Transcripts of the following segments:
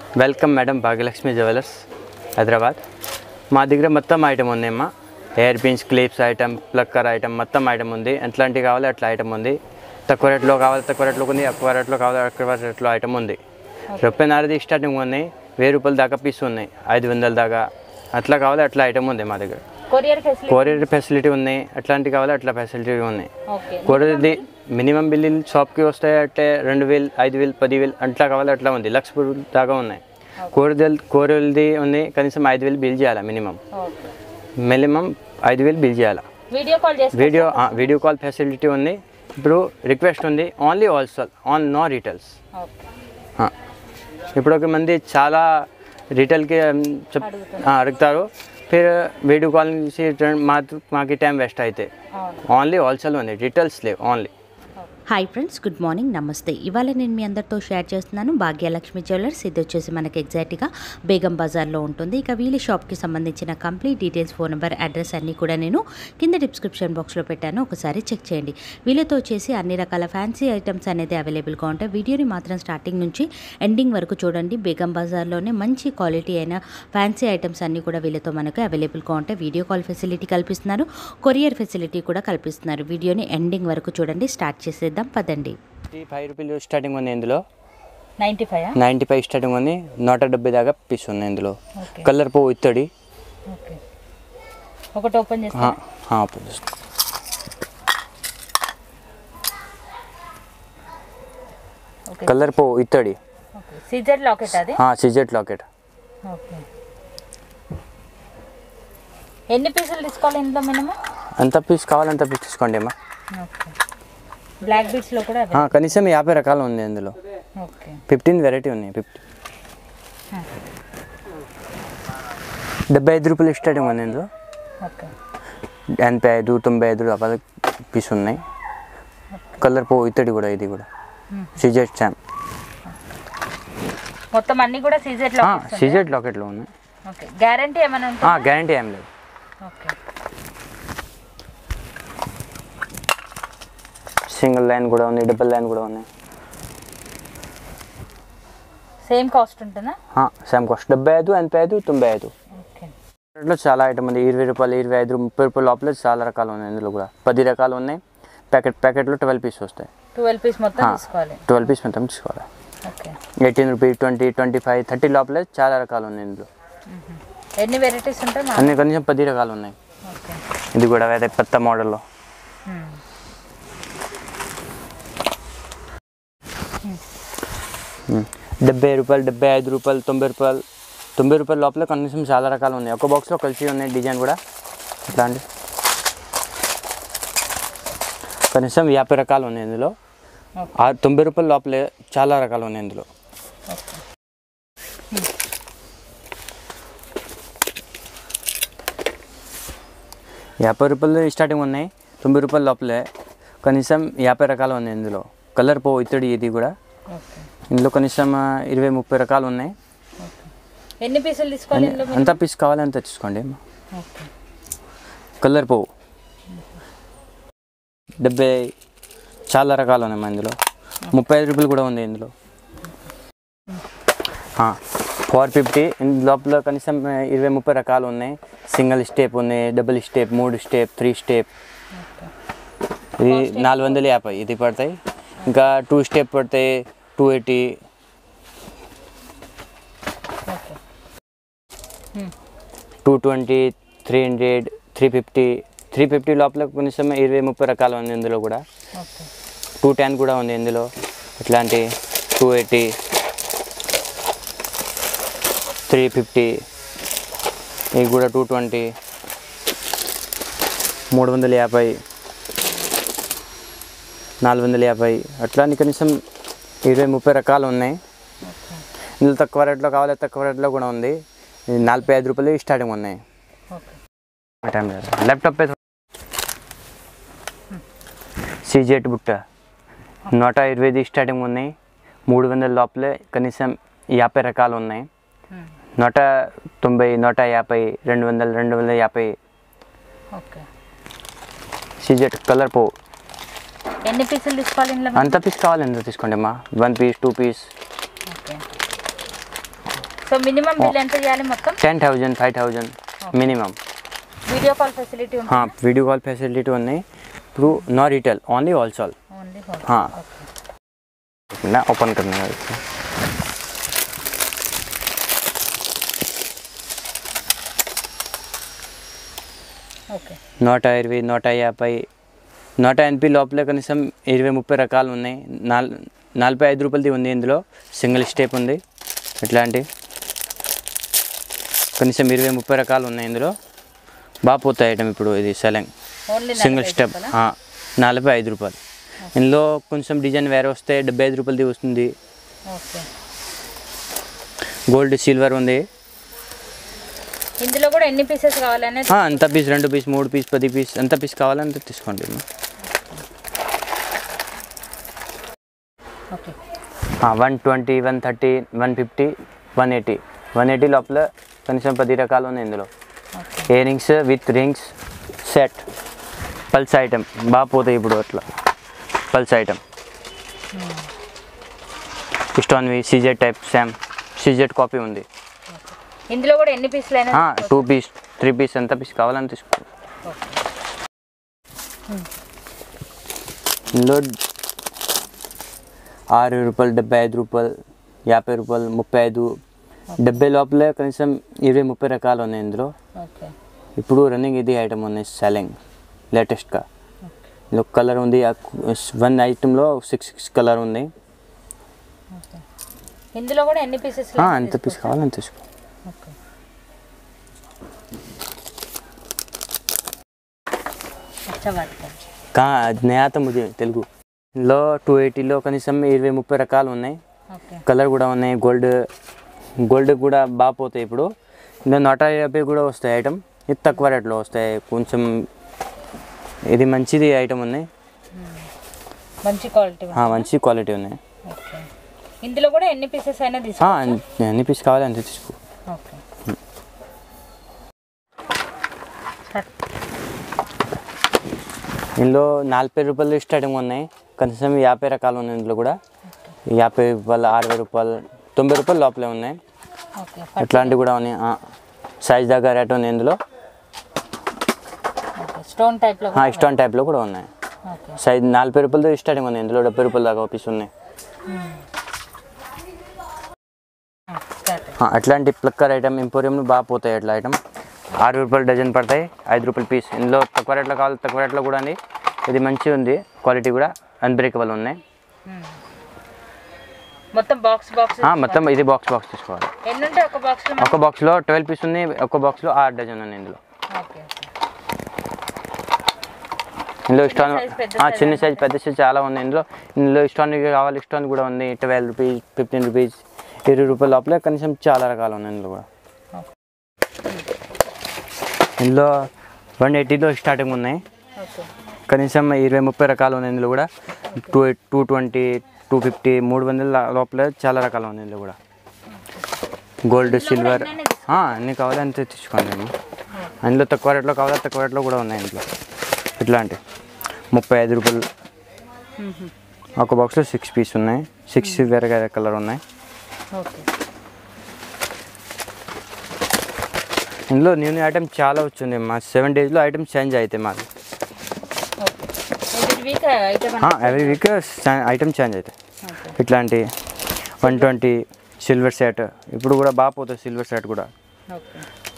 Welcome madam Bhagyalakshmi jewellers Hyderabad మా దగ్గర మొత్తం ఐటమ్ ఉందమ్మా hair pins clips item plucker item మొత్తం ఐటమ్ ఉంది ఎట్లాంటివి కావాలి అట్లా ఐటమ్ ఉంది తక్కువ రేట్లో కావాలి తక్కువ రేట్లో ఉంది ఎక్కువ రేట్లో కావాలి ఎక్కువ రేట్లో ఐటమ్ ఉంది రూపాయన్నరది స్టార్టింగ్ ఉన్నాయి వెయ్యి రూపాయల దాకా పీస్ ఉన్నాయి ఐదు వందల దాకా అట్లా కావాలి అట్లా ఐటమ్ ఉంది మా దగ్గర కొరియర్ ఫెసిలిటీ కొరియర్ ఫెసిలిటీ ఉన్నాయి ఎట్లాంటివి కావాలి అట్లా ఫెసిలిటీ ఉన్నాయి ఓకే కొరియర్ది మినిమం బిల్లు షాప్కి వస్తే అంటే రెండు వేలు ఐదు వేలు పది వేలు అట్లా కావాలి అట్లా ఉంది లక్ష రూపాయలు దాకా ఉన్నాయి కూరదల్ కూరలది ఉంది కనీసం ఐదు వేలు బిల్ చేయాలి మినిమం ఓకే మినిమం ఐదు వేలు బిల్ చేయాలి వీడియో కాల్ చేసి వీడియో ఆ, వీడియో కాల్ ఫెసిలిటీ ఉంది ఇప్పుడు రిక్వెస్ట్ ఉంది only wholesale and no retails okay ఇప్పుడు ఒక మంది చాలా రీటైల్కి చెప్ ఆ, అడుగుతారు ఫిర్ వీడియో కాల్ చేసి మా మాకు టైం వేస్ట్ అయితే అవును ఓన్లీ హోల్సేల్ ఉంది రీటైల్స్ లేవు only hi friends good morning నమస్తే ఇవాళ నేను మీ అందరితో షేర్ చేస్తున్నాను భాగ్యలక్ష్మి జ్యువెలర్స్ ఇది వచ్చేసి మనకి ఎగ్జాక్ట్గా బేగం బజార్లో ఉంటుంది ఇక వీళ్ళ షాప్కి సంబంధించిన complete details phone number address అన్నీ కూడా నేను కింద డిస్క్రిప్షన్ బాక్స్లో పెట్టాను ఒకసారి చెక్ చేయండి వీళ్ళతో వచ్చేసి అన్ని రకాల ఫ్యాన్సీ ఐటమ్స్ అనేది అవైలబుల్గా ఉంటాయి వీడియోని మాత్రం స్టార్టింగ్ నుంచి ఎండింగ్ వరకు చూడండి బేగం బజార్లోనే మంచి క్వాలిటీ అయిన ఫ్యాన్సీ ఐటమ్స్ అన్నీ కూడా వీళ్ళతో మనకు అవైలబుల్గా ఉంటాయి వీడియో కాల్ ఫెసిలిటీ కల్పిస్తున్నారు కొరియర్ ఫెసిలిటీ కూడా కల్పిస్తున్నారు వీడియోని ఎండింగ్ వరకు చూడండి స్టార్ట్ చేసేద్దాం పదండి ఫైవ్ రూపీలు స్టార్టింగ్ ఉంది ఇందులో ninety five ninety five starting ఉంది నూట డెబ్బై దాకా పీస్ ఉంది ఇందులో ఓకే కలర్ పువ్వు ఇత్తడి ఓకే ఒకటి ఓపెన్ ఆ, చేస్తా ఆ, open చేసుకో. ఓకే కలర్ పువ్వు ఇత్తడి ఓకే సీజెడ్ లాకెట్ అది సిజెట్ లాకెట్ ఓకే ఎన్ని పీసులు తీసుకోవాలి ఇందులో మినిమం ఎంత పీస్ కావాలంత పీస్ తీసుకోండి అమ్మా ఓకే బ్లాక్ బీట్స్లో కూడా ఆ, కనీసం యాభై రకాలు ఉంది ఇందులో ఓకే ఫిఫ్టీన్ వెరైటీ ఉన్నాయి ఫిఫ్టీ డెబ్బై ఐదు రూపాయలు స్టార్టింగ్ ఉంది ఇందులో ఓకే ఎనభై ఐదు తొంభై ఐదు రూపాయల పీస్ ఉన్నాయి కలర్ పువ్వు ఇత్తడి కూడా ఇది కూడా సిజెట్ శామ్ మొత్తం అన్ని కూడా సీజెడ్ లాకెట్స్ సిజెట్ లాకెట్లో ఉన్నాయి ఓకే గ్యారంటీ ఏమైనా ఉంటుందా గ్యారంటీ ఏం లేదు ఓకే సింగిల్ లైన్ కూడా ఉంది డబుల్ లైన్ కూడా ఉన్నాయి సేమ్ కాస్ట్ ఉంటుందా సేమ్ కాస్ట్ డెబ్బై ఐదు ఎనభై ఐదు తొంభై ఐదు ఓకే ఇట్లా చాలా ఐటమ్ ఉంది ఇరవై రూపాయలు ఇరవై ఐదు ముప్పై రూపాయల లోపల చాలా రకాలు ఉన్నాయి ఇందులో కూడా పది రకాలు ఉన్నాయి ప్యాకెట్ ప్యాకెట్లో ట్వెల్వ్ పీస్ వస్తాయి ట్వెల్వ్ పీస్ మొత్తం ఆ. తీసుకోవాలి ట్వెల్వ్ పీస్ మొత్తం తీసుకోవాలి okay eighteen rupee twenty twenty five thirty లోపల చాలా రకాలు ఉన్నాయి ఇందులో ఎన్ని వెరైటీస్ ఉంటాయి మా అన్ని కనీసం పది రకాలు ఉన్నాయి ఓకే ఇది కూడా వేరే కొత్త మోడల్లో డెబ్బై రూపాయలు డెబ్బై ఐదు రూపాయలు తొంభై రూపాయలు తొంభై రూపాయల లోపల కనీసం చాలా రకాలు ఉన్నాయి ఒక బాక్స్లో కలిసి ఉన్నాయి డిజైన్ కూడా ఇట్లాంటి కనీసం యాభై రకాలు ఉన్నాయి ఇందులో ఓకే ఆ తొంభై రూపాయల లోపలే చాలా రకాలు ఉన్నాయి ఇందులో యాభై రూపాయలు స్టార్టింగ్ ఉన్నాయి తొంభై రూపాయల లోపలే కనీసం యాభై రకాలు ఉన్నాయి ఇందులో కలర్ పో ఇత్తడి ఇది కూడా ఓకే ఇందులో కనీసం ఆ, ఇరవై ముప్పై రకాలు ఉన్నాయి ఎన్ని పీసులు తీసుకోవాలి ఇందులో మీరు? ఎంత పీస్ కావాలి అంత తీసుకోండి ఓకే కలర్ పువ్వు డెబ్బై చాలా రకాలు ఉన్నాయి మా ఇందులో ముప్పై ఐదు రూపాయలు కూడా ఉంది ఇందులో ఫోర్ ఫిఫ్టీ లోపల కనీసం ఆ, ఇరవై ముప్పై రకాలు ఉన్నాయి సింగిల్ స్టెప్ ఉన్నాయి డబుల్ స్టెప్ మూడు స్టెప్ త్రీ స్టెప్ ఇది నాలుగు వందల యాభై ఇది పడతాయి ఇంకా టూ స్టెప్ పడతాయి two eighty okay two twenty three hundred three fifty three fifty లోపల కనీసం ఇరవై ముప్పై రకాలు ఉంది ఇందులో కూడా ఓకే టూ టెన్ కూడా ఉంది ఇందులో ఇట్లాంటి టూ ఎయిటీ త్రీ ఫిఫ్టీ ఇవి కూడా టూ ట్వంటీ మూడు వందల యాభై నాలుగు వందల యాభై అట్లా అని కనీసం ఇరవై ముప్పై రకాలు ఉన్నాయి ఓకే ఇందులో తక్కువ రేట్లో కావాలి తక్కువ రేట్లో కూడా ఉంది ఇది నలభై ఐదు రూపాయలు స్టార్టింగ్ ఉన్నాయి ఓకే ఆ టైం లేదు ల్యాప్టాప్ పై సీజెట్ బుట్ట నూట ఇరవై స్టార్టింగ్ ఉన్నాయి మూడు వందల లోపలే కనీసం యాభై రకాలు ఉన్నాయి నూట తొంభై నూట యాభై రెండు వందలు రెండు వందల యాభై ఓకే సీజెట్ కలర్ పో ఎన్ని పీసులు తీసుకోవాలి ఇందులో అంత పీస్ కావాలి ఎంత తీసుకోండి అమ్మా one piece two piece okay so minimum bill ఎంత చేయాలి మొత్తం ten thousand five thousand minimum video call facility ఉంటుంది వీడియో కాల్ ఫెసిలిటీ ఉన్నాయి ఇప్పుడు no retail only wholesale only हाँ ना ओपन करना है इसको ఓకే నూట ఇరవై నూట యాభై నూట ఎనభై లోపల కనీసం ఇరవై ముప్పై రకాలు ఉన్నాయి నాల్ నలభై ఐదు రూపాయలది ఉంది ఇందులో సింగిల్ స్టెప్ ఉంది ఇట్లాంటి కనీసం ఇరవై ముప్పై రకాలు ఉన్నాయి ఇందులో బాగా పోతాయి ఐటమ్ ఇప్పుడు ఇది సెలింగ్ ఓన్లీ సింగిల్ స్టెప్ నలభై ఐదు రూపాయలు ఇందులో కొంచెం డిజైన్ వేరే వస్తే డెబ్బై ఐదు రూపాయలది వస్తుంది ఓకే గోల్డ్ సిల్వర్ ఉంది ఇందులో కూడా ఎన్ని పీసెస్ కావాలనేది ఆ, ఎంత పీస్ రెండు పీస్ మూడు పీస్ పది పీస్ ఎంత పీస్ కావాలంటే తీసుకోండి okay one twenty one thirty one fifty one eighty one eighty లోపల కనీసం పది రకాలు ఉన్నాయి ఇందులో okay earrings with rings set pulse item బాగా పోతాయి ఇప్పుడు అట్లా పల్స్ ఐటమ్ స్టోన్వి CZ type same CZ copy ఉంది ఇందులో కూడా ఎన్ని పీసులు అయినా టూ పీస్ త్రీ పీస్ ఎంత పీస్ కావాలని తీసుకో ఓకే ఇందులో ఆరు రూపాయలు డెబ్బై ఐదు రూపాయలు యాభై రూపాయలు ముప్పై ఐదు డెబ్బై లోపలే కనీసం ఇరవై ముప్పై రకాలు ఉన్నాయి ఇందులో ఓకే ఇప్పుడు రన్నింగ్ ఇది ఐటమ్ ఉన్నాయి సెలింగ్ లేటెస్ట్గా ఇందులో కలర్ ఉంది వన్ ఐటెంలో సిక్స్ సిక్స్ కలర్ ఉంది ఓకే ఇందులో కూడా ఎన్ని పీసెస్ ఆ, ఎంత పీస్ కావాలని తీసుకో ఓకే అచ్చా పట్టుకోండి కా జ్ఞాత ముది తెలుగు ఇందులో టూ ఎయిటీలో కనీసం ఇరవై ముప్పై రకాలు ఉన్నాయి ఓకే కలర్ కూడా ఉన్నాయి గోల్డ్ గోల్డ్ కూడా బాగా పోతాయి ఇప్పుడు ఇందులో నూట యాభై కూడా వస్తాయి ఐటమ్ ఇది తక్కువ రేట్లో వస్తాయి కొంచెం ఇది మంచిది ఐటమ్ ఉన్నాయి మంచి క్వాలిటీ ఆ, మంచి క్వాలిటీ ఉన్నాయి ఓకే ఇందులో కూడా ఎన్ని పీసెస్ అయినా ఆ, తీసుకో ఎన్ని- ఎన్ని పీస్ కావాలి అంత తీసుకో ఓకే స్టార్ట్. ఇందులో నలభై రూపాయలు స్టార్టింగ్ ఉన్నాయి కనీసం యాభై రకాలు ఉన్నాయి ఇందులో కూడా యాభై రూపాయలు అరవై రూపాయలు తొంభై రూపాయలు లోపలే ఉన్నాయి ఓకే ఇట్లాంటివి కూడా ఉన్నాయి సైజ్ దగ్గర రేట్ ఉంది ఇందులో ఓకే స్టోన్ టైప్లో ఆ, స్టోన్ టైప్లో కూడా ఉన్నాయి ఓకే సైజ్ నలభై రూపాయలతో స్టార్టింగ్ ఉంది ఇందులో డెబ్బై రూపాయల దాకా పీస్ ఉన్నాయి స్టార్ట్ ఆ, అట్లాంటి ప్లక్కర్ ఐటమ్ ఇంపోరియంలో బాగా పోతాయి అట్లా ఐటమ్ ఆరు రూపాయలు డజన్ పడతాయి ఐదు రూపాయలు పీస్ ఇందులో తక్కువ రేట్లో కావాలి తక్కువ రేట్లో కూడా ఉంది ఇది మంచిగా ఉంది క్వాలిటీ కూడా అన్బ్రేకబుల్ ఉన్నాయి మొత్తం బాక్స్ బాక్స్ ఆ, మొత్తం ఇది బాక్స్ బాక్స్ తీసుకోవాలి ఎన్ని ఉంటాయి ఒక బాక్స్ లో ఒక బాక్స్లో ట్వెల్వ్ పీస్ ఉంది ఒక బాక్స్లో ఆరు డజన్ ఉంది ఇందులో ఓకే ఇందులో స్టోన్ size, పెద్ద ఆ, size చిన్న సైజ్ పెద్ద సైజ్ చాలా ఉంది ఇందులో ఇందులో స్టోన్ కావాలి స్టోన్ కూడా ఉంది ట్వెల్వ్ రూపీస్ ఫిఫ్టీన్ రూపీస్ ఇరవై రూపాయల లోపల కనీసం చాలా రకాలు ఉన్నాయి ఇందులో కూడా ఇందులో వన్ ఎయిటీలో స్టార్టింగ్ ఉన్నాయి ఓకే కనీసం ఇరవై ముప్పై రకాలు ఉన్నాయి ఇందులో కూడా two two twenty two fifty మూడు వందల లోపల చాలా రకాలు ఉన్నాయి ఇందులో కూడా గోల్డ్ సిల్వర్ ఎన్నైనా అన్నీ కావాలి అంతే తీసుకోండి అమ్మ. అందులో తక్కువ రేట్లో కావాలి తక్కువ రేట్లో కూడా ఉన్నాయి ఇందులో ఇట్లాంటి ముప్పై ఐదు రూపాయలు ఒక బాక్స్లో సిక్స్ పీస్ ఉన్నాయి సిక్స్ వేరే వేరే కలర్ ఉన్నాయి ఓకే ఇందులో న్యూ న్యూ ఐటమ్ చాలా వచ్చింది మా సెవెన్ డేస్లో ఐటమ్ చేంజ్ అవుతాయి మాది okay every week item every week item change అవుతాయి ఓకే ఇట్లాంటి వన్ ట్వంటీ సిల్వర్ సెట్ ఇప్పుడు కూడా బాగా పోతుంది సిల్వర్ సెట్ కూడా ఓకే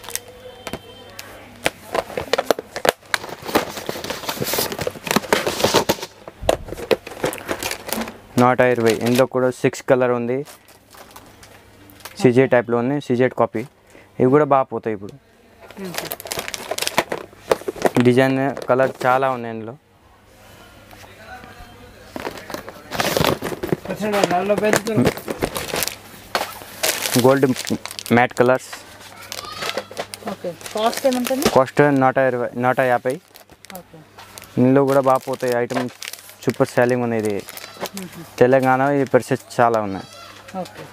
నూట ఇరవై ఇందులో కూడా సిక్స్ కలర్ ఉంది సిజెడ్ టైప్లో ఉంది సిజెడ్ కాపీ ఇవి కూడా బాగా పోతాయి ఇప్పుడు డిజైన్ కలర్ చాలా ఉన్నాయి ఇందులో gold matte colours okay cost ఏముంటుంది కాస్ట్ నూట ఇరవై నూట యాభై ఓకే ఇందులో కూడా బాగా పోతాయి ఐటమ్ సూపర్ సెల్లింగ్ ఉంది ఇది తెలంగాణ ఈ పరిస్థితి చాలా ఉన్నాయి ఓకే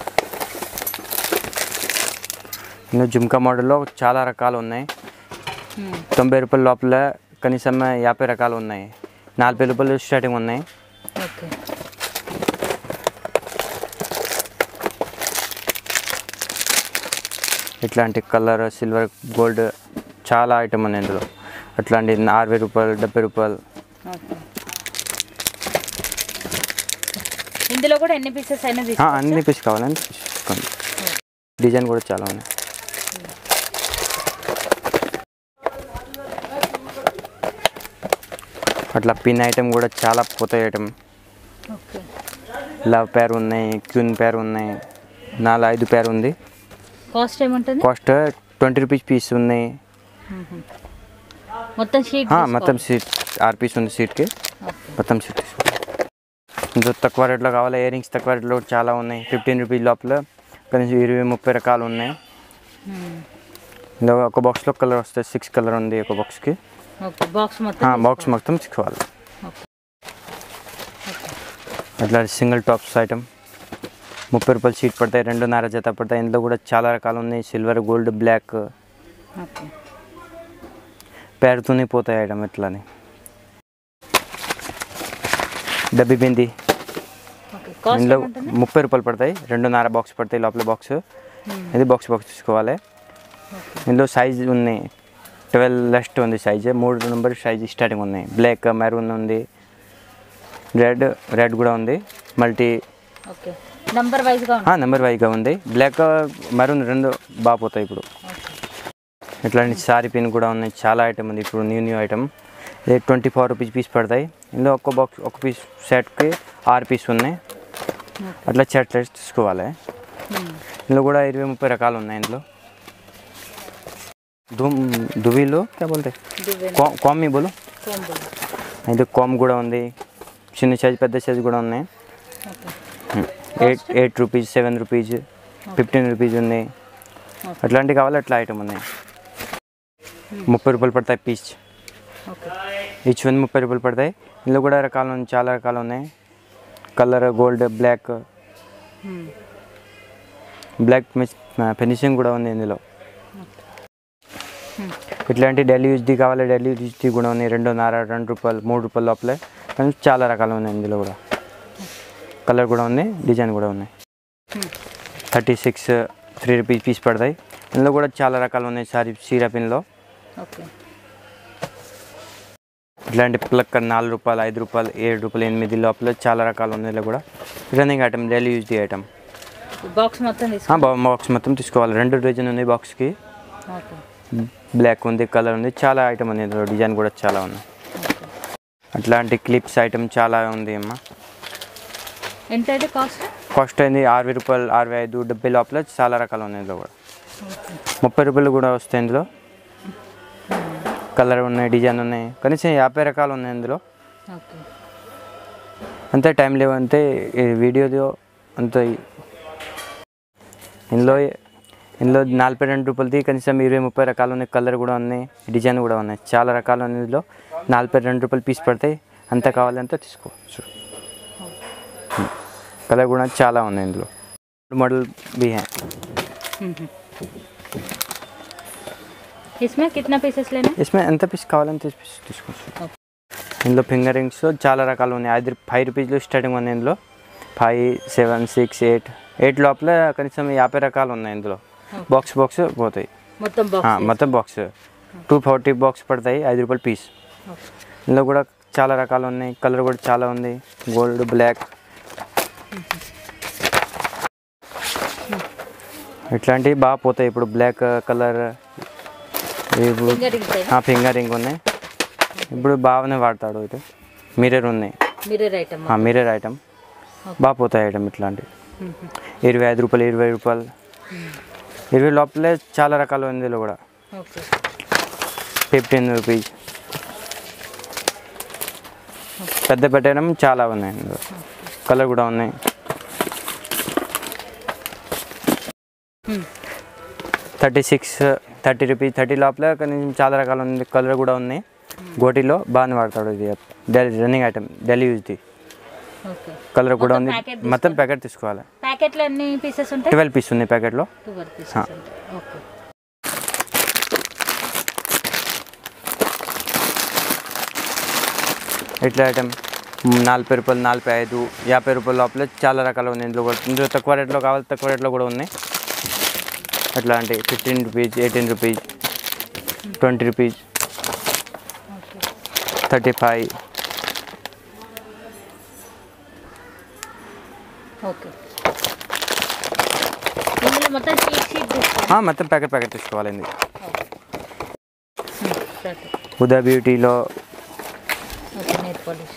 ఇందులో జుమ్కా మోడల్లో చాలా రకాలు ఉన్నాయి మ్మ్. తొంభై రూపాయల లోపల కనీసం యాభై రకాలు ఉన్నాయి నలభై రూపాయలు స్టార్టింగ్ ఉన్నాయి ఓకే ఇట్లాంటి కలర్ సిల్వర్ గోల్డ్ చాలా ఐటమ్ ఉన్నాయి ఇందులో అట్లాంటి అరవై రూపాయలు డెబ్బై రూపాయలు ఓకే ఇందులో కూడా ఎన్ని పీసెస్ అయినా ఆ, తీసుకోవచ్చా? అన్ని పీస్ కావాలని తీసుకోండి డిజైన్ కూడా చాలా ఉన్నాయి అట్లా పిన్ ఐటమ్ కూడా చాలా పోతాయి ఐటమ్ ఓకే లవ్ పేర్ ఉన్నాయి క్యూన్ పేర్ ఉన్నాయి నాలుగు ఐదు పేర్ ఉంది కాస్ట్ ఏముంటుంది కాస్ట్ ట్వంటీ రూపీస్ పీస్ ఉన్నాయి మొత్తం షీట్ ఆ, మొత్తం సీట్ ఆరు పీస్ ఉంది సీట్కి మొత్తం సీట్ ఇందులో తక్కువ రేట్లో కావాలి ఇయర్ రింగ్స్ తక్కువ రేట్లో కూడా చాలా ఉన్నాయి ఫిఫ్టీన్ రూపీస్ లోపల కనీసం ఇరవై ముప్పై రకాలు ఉన్నాయి ఇందులో ఒక బాక్స్లో కలర్ వస్తాయి సిక్స్ కలర్ ఉంది ఒక బాక్స్కి ఓకే బాక్స్ మొత్తం బాక్స్ మొత్తం సిక్స్ కావాలి ఓకే. అట్లా సింగిల్ టాప్స్ ఐటమ్ ముప్పై రూపాయలు సీట్ పడతాయి రెండున్నర జత పడతాయి ఇందులో కూడా చాలా రకాలు ఉన్నాయి సిల్వర్ గోల్డ్ బ్లాక్ ఓకే పేరుతూనే పోతాయి ఐటమ్ ఇట్లానే డబ్బి బింది ఓకే కాస్ట్ ఇందులో ఏముంటుంది ముప్పై రూపాయలు పడతాయి రెండున్నర బాక్స్ పడతాయి లోపల బాక్స్ ఇది బాక్స్ బాక్స్ తీసుకోవాలి ఇందులో సైజ్ ఉన్నాయి ట్వెల్వ్ లెస్ట్ ఉంది సైజ్ మూడు నెంబర్ సైజ్ స్టార్టింగ్ ఉన్నాయి బ్లాక్ మెరూన్ ఉంది రెడ్ రెడ్ కూడా ఉంది మల్టీ ఓకే నంబర్ వైజ్గా ఉంటుంది నెంబర్ వైజ్గా ఉంది బ్లాక్ మెరూన్ రెండు బాగా పోతాయి ఇప్పుడు ఇట్లాంటి సారీ పిన్ కూడా ఉన్నాయి చాలా ఐటమ్ ఉంది ఇప్పుడు న్యూ న్యూ ఐటమ్ ఇది ట్వంటీ ఫోర్ రూపీస్ పీస్ పడతాయి ఇందులో ఒక్క బాక్స్ ఒక పీస్ సెట్కి ఆరు పీస్ ఉన్నాయి అట్లా సెట్ తీసుకోవాలి ఇందులో కూడా ఇరవై ముప్పై రకాలు ఉన్నాయి ఇందులో దుమ్ దువ్వీలో క్యా బోల్తే కామ్ కామ్ మీ బోలు ఇది కామ్ కూడా ఉంది చిన్న సైజ్ పెద్ద సైజ్ కూడా ఉన్నాయి eight eight rupees seven rupees fifteen rupees ఉన్నాయి అట్లాంటివి కావాలి అట్లా ఐటమ్ ఉన్నాయి ముప్పై రూపాయలు పడతాయి పీస్ ఓకే ఈచ్ వన్ ముప్పై రూపాయలు పడతాయి ఇందులో కూడా రకాలు ఉన్నాయి చాలా రకాలు ఉన్నాయి colour gold black black finishing కూడా ఉంది ఇందులో ఇట్లాంటి డైలీ యూజ్ది కావాలి డైలీ యూజ్ది కూడా ఉన్నాయి రెండున్నర రెండు రూపాయలు మూడు రూపాయల లోపలే కానీ చాలా రకాలు ఉన్నాయి ఇందులో కూడా కలర్ కూడా ఉంది డిజైన్ కూడా ఉన్నాయి thirty six three rupees piece పడతాయి ఇందులో కూడా చాలా రకాలు ఉన్నాయి సారీ సీరా పిన్లో ఓకే ఇట్లాంటి ప్లక్ నాలుగు రూపాయలు ఐదు రూపాయలు ఏడు రూపాయలు ఎనిమిది లోపల చాలా రకాలు ఉన్నాయి ఇందులో కూడా running item daily use item box మొత్తం తీసుకో బాక్స్ మొత్తం తీసుకోవాలి రెండు డజన్ ఉంది బాక్స్కి ఓకే బ్లాక్ ఉంది కలర్ ఉంది చాలా ఐటమ్ ఉంది ఇందులో డిజైన్ కూడా చాలా ఉంది అట్లాంటి క్లిప్స్ ఐటమ్ చాలా ఉంది అమ్మ ఎంత అయితే కాస్ట్ కాస్ట్ అయింది అరవై రూపాయలు అరవై ఐదు డెబ్బై లోపల చాలా రకాలు ఉన్నాయి ఇందులో కూడా ముప్పై రూపాయలు కూడా వస్తాయి ఇందులో కలర్ ఉన్నాయి డిజైన్ ఉన్నాయి కనీసం యాభై రకాలు ఉన్నాయి ఇందులో ఓకే అంతే టైం లేవు అంతే ఈ వీడియోలో అంత ఇందులో ఇందులో నలభై రెండు రూపాయలది కనీసం ఇరవై ముప్పై రకాలు ఉన్నాయి కలర్ కూడా ఉన్నాయి డిజైన్ కూడా ఉన్నాయి చాలా రకాలు ఉన్నాయి ఇందులో నలభై రెండు రూపాయలు పీస్ పడతాయి అంత కావాలంటే తీసుకోవచ్చు కలర్ కూడా చాలా ఉన్నాయి ఇందులో మోడల్ भी हैं इसमें कितना पीसेस लेना है इसमें ఎంత పీస్ కావాలంటే పీస్ తీసుకోవచ్చు ఇందులో ఫింగర్ రింగ్స్ చాలా రకాలు ఉన్నాయి ఐదు ఫైవ్ రూపీస్లో స్టార్టింగ్ ఉన్నాయి ఇందులో five seven six eight eight లోపల కనీసం యాభై రకాలు ఉన్నాయి ఇందులో బాక్స్ బాక్స్ పోతాయి మొత్తం ఆ, బాక్స్ మొత్తం బాక్స్ టూ ఫార్టీ బాక్స్ పడతాయి ఐదు రూపాయలు పీస్ ఇందులో కూడా చాలా రకాలు ఉన్నాయి కలర్ కూడా చాలా ఉంది గోల్డ్ బ్లాక్ ఇట్లాంటివి బాగా పోతాయి ఇప్పుడు బ్లాక్ కలర్ ఇప్పుడు ఫింగర్ రింగ్స్ ఆ ఫింగర్ రింగ్ ఉన్నాయి ఇప్పుడు బాగానే వాడతాడు ఇది మిర్రర్ ఉన్నాయి మిర్రర్ ఐటమ్ ఆ మిర్రర్ ఐటమ్ బాగా పోతాయి ఐటమ్ ఇట్లాంటివి ఇరవై ఐదు రూపాయలు ఇరవై రూపాయలు ఇరవై లోపలే చాలా రకాలు ఉంది ఇందులో కూడా ఓకే ఫిఫ్టీన్ రూపీస్ పెద్ద పెట్టడం చాలా ఉన్నాయి ఇందులో కలర్ కూడా ఉన్నాయి thirty six thirty rupees thirty లోపల కనీసం చాలా రకాలు ఉంది కలర్ కూడా ఉన్నాయి గోటిలో బాగానే వాడతాడు ఇది డైలీ రన్నింగ్ ఐటమ్ డైలీ యూజ్ది ఓకే కలర్ కూడా ఉంది packet మొత్తం ప్యాకెట్ తీసుకోవాలి ప్యాకెట్లో ఎన్ని పీసెస్ ఉంటాయి ట్వెల్వ్ పీస్ ఉంది ప్యాకెట్లో ట్వెల్వ్ పీసెస్ ఉంటాయి ఓకే ఇట్లా ఐటమ్ నలభై రూపాయలు నలభై ఐదు యాభై రూపాయల లోపల చాలా రకాలు ఉన్నాయి ఇందులో కూడా ఇందులో తక్కువ రేట్లో కావాలి తక్కువ రేట్లో కూడా ఉన్నాయి అట్లాంటి fifteen rupees eighteen rupees twenty rupees thirty five okay ఇందులో మొత్తం షీట్ షీట్ తీసుకోండి మొత్తం ప్యాకెట్ ప్యాకెట్ తీసుకోవాలి ఇది స్టార్ట్ ఉదా బ్యూటీలో ఓకే నెయిల్ పాలిష్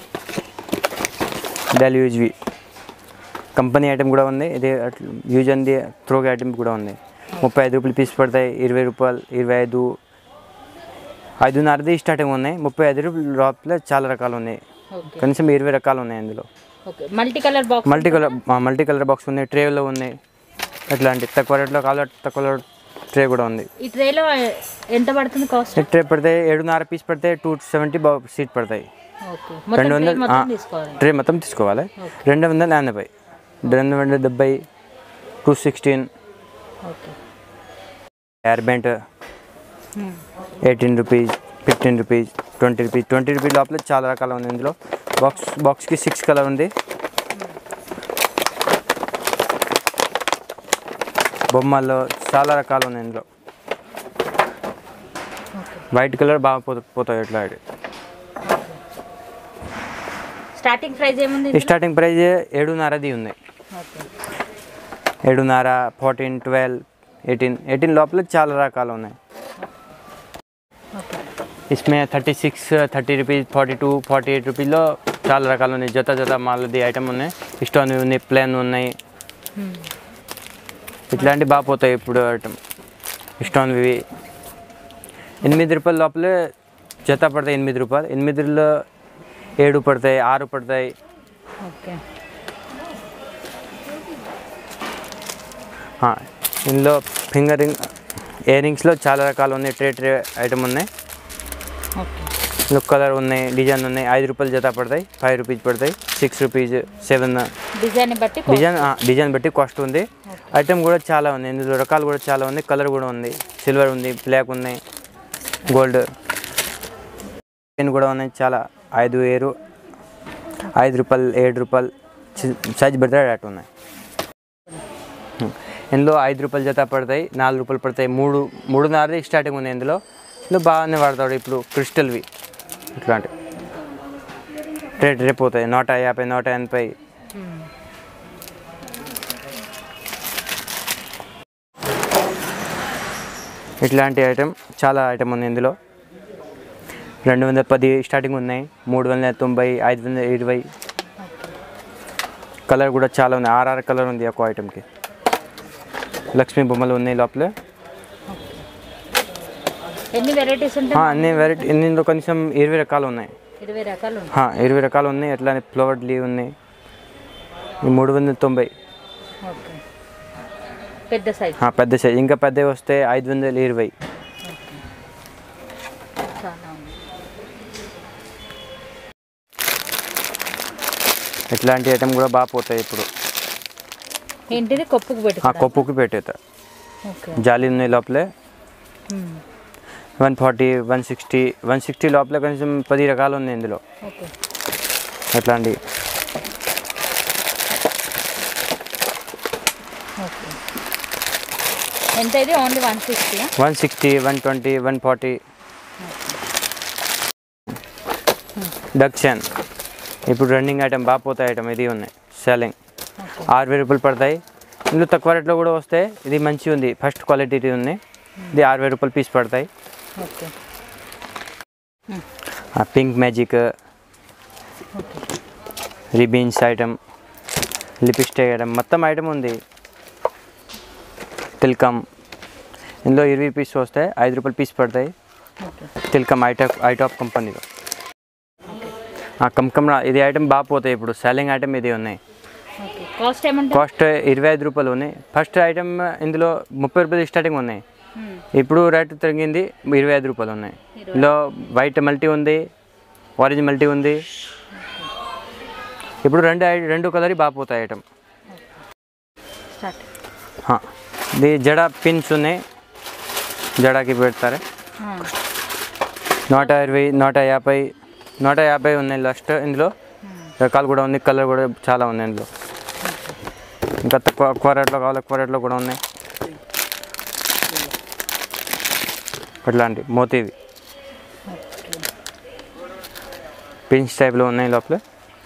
డెల్ యూజ్వి కంపెనీ ఐటమ్ కూడా ఉంది ఇది అట్లా యూజ్ అంది త్రోగ్ ఐటమ్ కూడా ఉంది ముప్పై ఐదు రూపాయలు పీస్ పడతాయి ఇరవై రూపాయలు ఇరవై ఐదు ఐదున్నరది స్టార్టింగ్ ఉన్నాయి ముప్పై ఐదు రూపాయల లోపల చాలా రకాలు ఉన్నాయి ఓకే కనీసం ఇరవై రకాలు ఉన్నాయి అందులో okay multi colour box multi colour multi colour box ఉన్నాయి ట్రేలో ఉన్నాయి అట్లాంటి తక్కువ రేట్లో కావాలి తక్కువ ట్రే కూడా ఉంది ఈ ట్రేలో ఎంత పడుతుంది కాస్ట్ ఈ ట్రే పడితే ఏడున్నర పీస్ పడితే టూ సెవెంటీ సీట్ పడతాయి ఓకే మొత్తం రెండు ట్రే వందలు మొత్తం ఆ, తీసుకోవాలి ట్రే మొత్తం తీసుకోవాలి ఓకే. రెండు వందల ఎనభై రెండు వందల డెబ్బై two sixteen okay hair band eighteen rupees fifteen rupees twenty rupees twenty rupees లోపల చాలా రకాలు ఉంది ఇందులో బాక్స్ బాక్స్కి సిక్స్ కలర్ ఉంది బొమ్మల్లో చాలా రకాలు ఉన్నాయి ఇందులో వైట్ కలర్ బాగా పోత పోతాయి ఇట్లా ఇది. స్టార్టింగ్ ప్రైస్ ఏముంది ఈ స్టార్టింగ్ ప్రైస్ ఏడున్నరది ఉంది ఓకే ఏడున్నర ఫోర్టీన్ ట్వెల్వ్ ఎయిటీన్ ఎయిటీన్ లోపల చాలా రకాలు ఉన్నాయి ఓకే इसमें thirty six thirty rupees forty two forty eight రూపీస్లో చాలా రకాలు ఉన్నాయి జత జత మాలది ఐటమ్ ఉన్నాయి స్టోన్ ఉన్నాయి ప్లేన్ ఉన్నాయి ఇట్లాంటివి బాగా పోతాయి ఇప్పుడు ఐటమ్ స్టోన్వి ఎనిమిది రూపాయల లోపలే జత పడతాయి ఎనిమిది రూపాయలు ఎనిమిదిలో ఏడు పడతాయి ఆరు పడతాయి ఓకే ఆ, ఇందులో ఫింగర్ రింగ్ ఇయర్ రింగ్స్లో చాలా రకాలు ఉన్నాయి ట్రే ట్రే ఐటమ్ ఉన్నాయి ఓకే లుక్ కలర్ ఉన్నాయి డిజైన్ ఉన్నాయి ఐదు రూపాయలు జత పడతాయి ఫైవ్ రూపీస్ పడతాయి సిక్స్ రూపీస్ సెవెన్ డిజైన్ బట్టి డిజైన్ ఆ, డిజైన్ బట్టి కాస్ట్ ఉంది ఐటమ్ కూడా చాలా ఉంది ఇందులో రకాలు కూడా చాలా ఉంది కలర్ కూడా ఉంది సిల్వర్ ఉంది బ్లాక్ ఉన్నాయి గోల్డ్ పెన్ కూడా ఉన్నాయి చాలా ఐదు ఏరు ఐదు రూపాయలు ఏడు రూపాయలు సైజ్ పెడితే అటు ఉన్నాయి ఇందులో ఐదు రూపాయలు జత పడతాయి నాలుగు రూపాయలు పడతాయి మూడు మూడున్నర స్టార్టింగ్ ఉంది ఇందులో ఇందులో బాగానే వాడతాడు ఇప్పుడు క్రిస్టల్వి ఇట్లాంటి రేట్ రేపు పోతాయి నూట యాభై నూట ఎనభై ఇట్లాంటి ఐటెం చాలా ఐటెం ఉంది ఇందులో రెండు వందల పది స్టార్టింగ్ ఉన్నాయి మూడు వందల తొంభై ఐదు వందల ఇరవై కలర్ కూడా చాలా ఉంది ఆర్ఆర్ కలర్ ఉంది ఒక్కో ఐటెంకి లక్ష్మీ బొమ్మలు ఉన్నాయి లోపల ఎన్ని వెరైటీస్ ఆ, ఉంటాయి అన్ని వెరైటీ ఇందులో కనీసం ఇరవై రకాలు ఉన్నాయి ఇరవై రకాలు ఉంటాయి ఆ, ఇరవై రకాలు ఉన్నాయి అట్లానే ఫ్లవర్ లీవ్ ఉన్నాయి ఈ మూడు వందల తొంభై ఓకే పెద్ద సైజ్ ఆ, పెద్ద సైజ్ ఇంకా పెద్దవి వస్తే ఐదు వందల ఇరవై చాలా ఉంది ఇట్లాంటి ఐటెం కూడా బాగా పోతాయి ఇప్పుడు ఏంటిది కొప్పుకు ఆ పెట్టుకో కొప్పుకి పెట్టేతా ఓకే జాలి ఉన్నాయి లోపలే one forty one sixty one sixty లోపల కనీసం పది రకాలు ఉన్నాయి ఇందులో ఓకే అట్లాంటి ఓకే ఎంత ఇది only one sixty one sixty one twenty one forty డక్షన్ ఇప్పుడు రన్నింగ్ ఐటమ్ బాగా పోతాయి ఐటమ్ ఇది ఉన్నాయి సెల్లింగ్ అరవై రూపాయలు పడతాయి ఇందులో తక్కువ రేట్లో కూడా వస్తాయి ఇది మంచిగా ఉంది ఫస్ట్ క్వాలిటీ ఇది ఉంది ఇది అరవై రూపాయలు పీస్ పడతాయి okay pink magic okay ribbons item lipstick item మొత్తం ఐటమ్ ఉంది తిల్కమ్ ఇందులో ఇరవై పీస్ వస్తాయి ఐదు రూపాయలు పీస్ పడతాయి ఓకే తిల్కమ్ ఐటాప్ ఐటాప్ కంపెనీలో ఆ కంకమ్ ఇది ఐటమ్ బాగా పోతాయి ఇప్పుడు సెల్లింగ్ ఐటమ్ ఇది ఉన్నాయి ఓకే కాస్ట్ ఏమంటారు కాస్ట్ ఇరవై ఐదు రూపాయలు ఉన్నాయి ఫస్ట్ ఐటమ్ ఇందులో ముప్పై రూపాయలు స్టార్టింగ్ ఉన్నాయి ఇప్పుడు రేట్ తగ్గింది ఇరవై ఐదు రూపాయలు ఉన్నాయి ఇందులో వైట్ మల్టీ ఉంది ఆరెంజ్ మల్టీ ఉంది ఇప్పుడు రెండు ఐ- రెండు కలర్ బాగా పోతాయి ఐటమ్ స్టార్ట్ ఇది జడ పిన్స్ ఉన్నాయి జడకి పెడతారు నూట ఇరవై నూట యాభై నూట యాభై ఉన్నాయి లాస్ట్ ఇందులో రకాలు కూడా ఉంది కలర్ కూడా చాలా ఉంది ఇందులో ఇంకా తక్కువ ఎక్కువ రేట్లో కావాలి ఎక్కువ రేట్లో కూడా ఉన్నాయి అట్లాంటి మోతీవి పిన్స్ టైప్లో ఉన్నాయి లోపల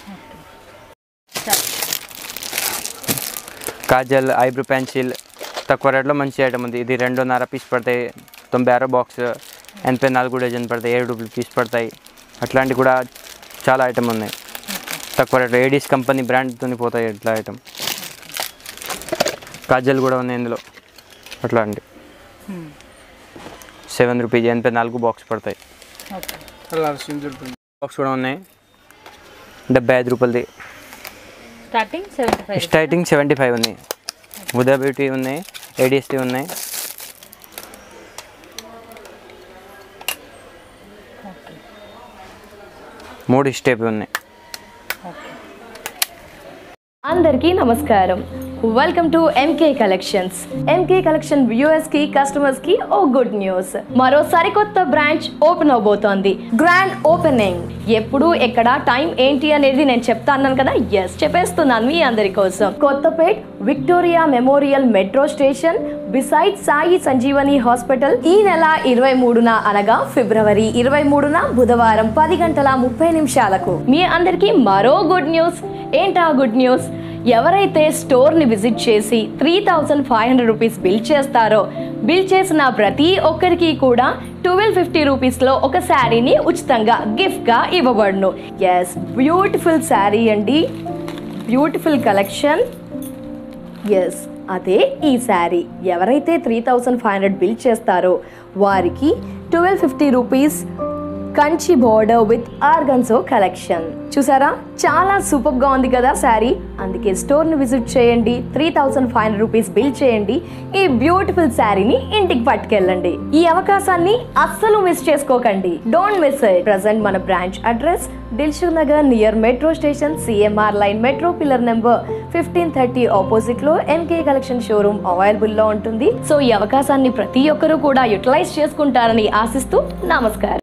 కాజల్ ఐబ్రో పెన్సిల్ తక్కువ రేట్లో మంచి ఐటమ్ ఉంది ఇది రెండున్నర పీస్ పడతాయి తొంభై ఆరో బాక్స్ ఎనభై నాలుగు డజన్ పడతాయి ఏడు పీస్ పడతాయి అట్లాంటి కూడా చాలా ఐటమ్ ఉన్నాయి తక్కువ రేట్లో ఏడీస్ కంపెనీ బ్రాండ్తో పోతాయి ఇట్లా ఐటమ్ కాజల్ కూడా ఉన్నాయి ఇందులో అట్లాంటి సెవెన్ రూపీస్ ఎనభై నాలుగు బాక్స్ పడతాయి బాక్స్ కూడా ఉన్నాయి డెబ్బై ఐదు రూపాయలది starting seventy five starting seventy five ఉంది ఉదయ బ్యూటీ ఉన్నాయి ఏడిఎస్టీ ఉన్నాయి మూడు స్టెప్ ఉన్నాయి అందరికీ నమస్కారం welcome to MK collections MK collection viewers కి కస్టమర్స్ కి ఓ గుడ్ న్యూస్ మరో సరికొత్త బ్రాంచ్ ఓపెన్ అవబోతోంది గ్రాండ్ ఓపెనింగ్ ఎప్పుడు ఎక్కడ టైం ఏంటి అనేది నేను చెప్తా అన్నాను కదా ఎస్ చెప్పేస్తున్నాను మీ అందరి కోసం Kothapet Victoria Memorial metro station beside Sai Sanjeevani hospital ఈ నెల ఇరవై మూడున అనగా ఫిబ్రవరి ఇరవై మూడున బుధవారం పది గంటల ముప్పై నిమిషాలకు మీ అందరికీ మరో గుడ్ న్యూస్ ఏంటా గుడ్ న్యూస్ ఎవరైతే స్టోర్ని విజిట్ చేసి three thousand five hundred rupees bill చేస్తారో బిల్ చేసిన ప్రతి ఒక్కరికి కూడా ట్వెల్వ్ ఫిఫ్టీ రూపీస్లో ఒక శారీని ఉచితంగా గిఫ్ట్గా ఇవ్వబడును ఎస్ బ్యూటిఫుల్ శారీ అండి బ్యూటిఫుల్ కలెక్షన్ ఎస్ అదే ఈ శారీ ఎవరైతే three thousand five hundred bill చేస్తారో వారికి twelve fifty rupees Kanchi border with organza collection చూసారా చాలా సూపర్గా ఉంది కదా శారీ అందుకే స్టోర్ని విజిట్ చేయండి three thousand five hundred rupees bill చేయండి ఈ బ్యూటిఫుల్ శారీని ఇంటికి పట్టుకెళ్ళండి ఈ అవకాశాన్ని అస్సలు మిస్ చేసుకోకండి డోంట్ మిస్ ఇట్ ప్రజెంట్ మన branch address Dilsukhnagar near metro station CMR line metro pillar number fifteen thirty opposite లో ఎంకే కలెక్షన్ షోరూమ్ అవైలబుల్ లో ఉంటుంది సో ఈ అవకాశాన్ని ప్రతి ఒక్కరూ కూడా యూటిలైజ్ చేసుకుంటారని ఆశిస్తూ నమస్కారం